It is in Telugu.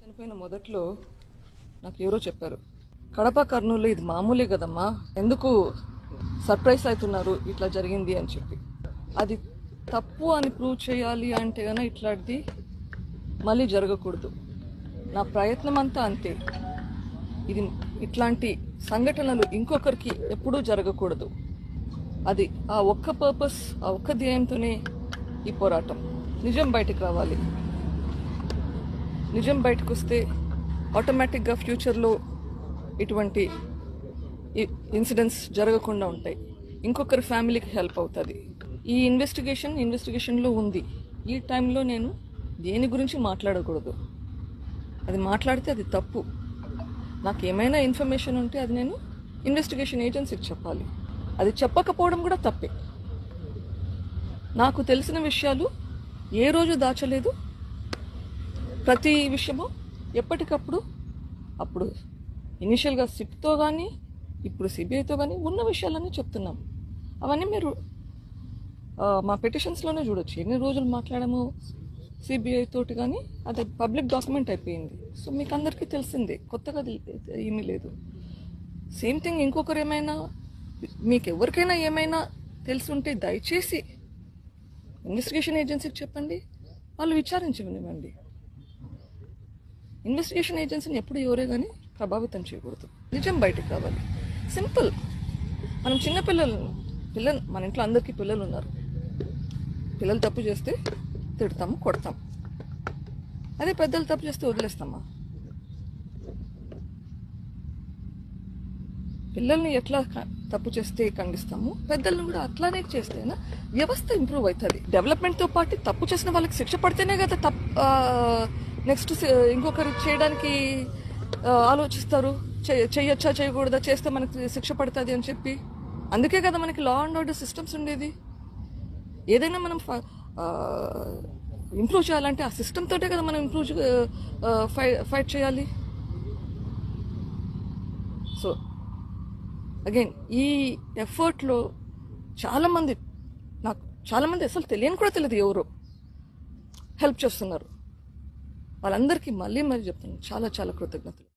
చనిపోయిన మొదట్లో నాకు ఎవరో చెప్పారు కడప కర్నూలు ఇది మామూలే కదమ్మా ఎందుకు సర్ప్రైజ్ అవుతున్నారు ఇట్లా జరిగింది అని చెప్పి అది తప్పు అని ప్రూవ్ చేయాలి అంటే గన ఇట్లాంటిది మళ్ళీ జరగకూడదు నా ప్రయత్నం అంతా అంతే ఇది ఇట్లాంటి సంఘటనలు ఇంకొకరికి ఎప్పుడూ జరగకూడదు అది ఆ ఒక్క పర్పస్ ఆ ఒక్క ధ్యేయంతోనే ఈ పోరాటం నిజం బయటకు రావాలి నిజం బయటకు వస్తే ఆటోమేటిక్గా ఫ్యూచర్లో ఇటువంటి ఇన్సిడెంట్స్ జరగకుండా ఉంటాయి ఇంకొకరి ఫ్యామిలీకి హెల్ప్ అవుతుంది ఈ ఇన్వెస్టిగేషన్ ఇన్వెస్టిగేషన్లో ఉంది ఈ టైంలో నేను దేని గురించి మాట్లాడకూడదు అది మాట్లాడితే అది తప్పు నాకు ఏమైనా ఇన్ఫర్మేషన్ ఉంటే అది నేను ఇన్వెస్టిగేషన్ ఏజెన్సీకి చెప్పాలి అది చెప్పకపోవడం కూడా తప్పే నాకు తెలిసిన విషయాలు ఏ రోజు దాచలేదు ప్రతి విషయము ఎప్పటికప్పుడు అప్పుడు ఇనిషియల్గా సిట్తో కానీ ఇప్పుడు సిబిఐతో కానీ ఉన్న విషయాలన్నీ చెప్తున్నాం అవన్నీ మీరు ఆ, మా పెటిషన్స్లోనే చూడొచ్చు ఎన్ని రోజులు మాట్లాడాము సిబిఐ తోటి కానీ అది పబ్లిక్ డాక్యుమెంట్ అయిపోయింది సో మీకు అందరికీ తెలిసిందే కొత్తగా అది ఏమీ లేదు సేమ్ థింగ్ ఇంకొకరు ఏమైనా మీకు ఎవరికైనా ఏమైనా తెలిసి ఉంటే దయచేసి ఇన్వెస్టిగేషన్ ఏజెన్సీకి చెప్పండి వాళ్ళు విచారించనివ్వండి ఇన్వెస్టిగేషన్ ఏజెన్సీని ఎప్పుడు ఎవరే కానీ ప్రభావితం చేయకూడదు నిజం బయటికి రావాలి సింపుల్ మనం చిన్న పిల్లలు పిల్లలు మన ఇంట్లో అందరికీ పిల్లలు ఉన్నారు పిల్లలు తప్పు చేస్తే తిడతాము కొడతాం అదే పెద్దలు తప్పు చేస్తే వదిలేస్తామా పిల్లల్ని ఎట్లా క- తప్పు చేస్తే ఖండిస్తాము పెద్దలను కూడా అట్లానే చేస్తేనా వ్యవస్థ ఇంప్రూవ్ అవుతుంది డెవలప్మెంట్తో పాటు తప్పు చేసిన వాళ్ళకి శిక్ష పడితేనే కదా తప్ నెక్స్ట్ ఇంకొకరు చేయడానికి ఆ, ఆలోచిస్తారు చెయ్య- చెయ్యొచ్చా చేయకూడదా చేస్తే మనకి శిక్ష పడుతుంది అని చెప్పి అందుకే కదా మనకి లా అండ్ ఆర్డర్ సిస్టమ్స్ ఉండేది ఏదైనా మనం ఇంప్రూవ్ చేయాలంటే ఆ సిస్టమ్ తోటే కదా మనం ఇంప్రూవ్ ఫైట్ చేయాలి సో అగైన్ ఈ ఎఫర్ట్లో చాలామంది నాకు చాలామంది అసలు తెలియని కూడా తెలియదు ఎవరో హెల్ప్ చేస్తున్నారు వాళ్ళందరికీ మళ్ళీ మళ్ళీ చెప్తున్నాను చాలా చాలా కృతజ్ఞతలు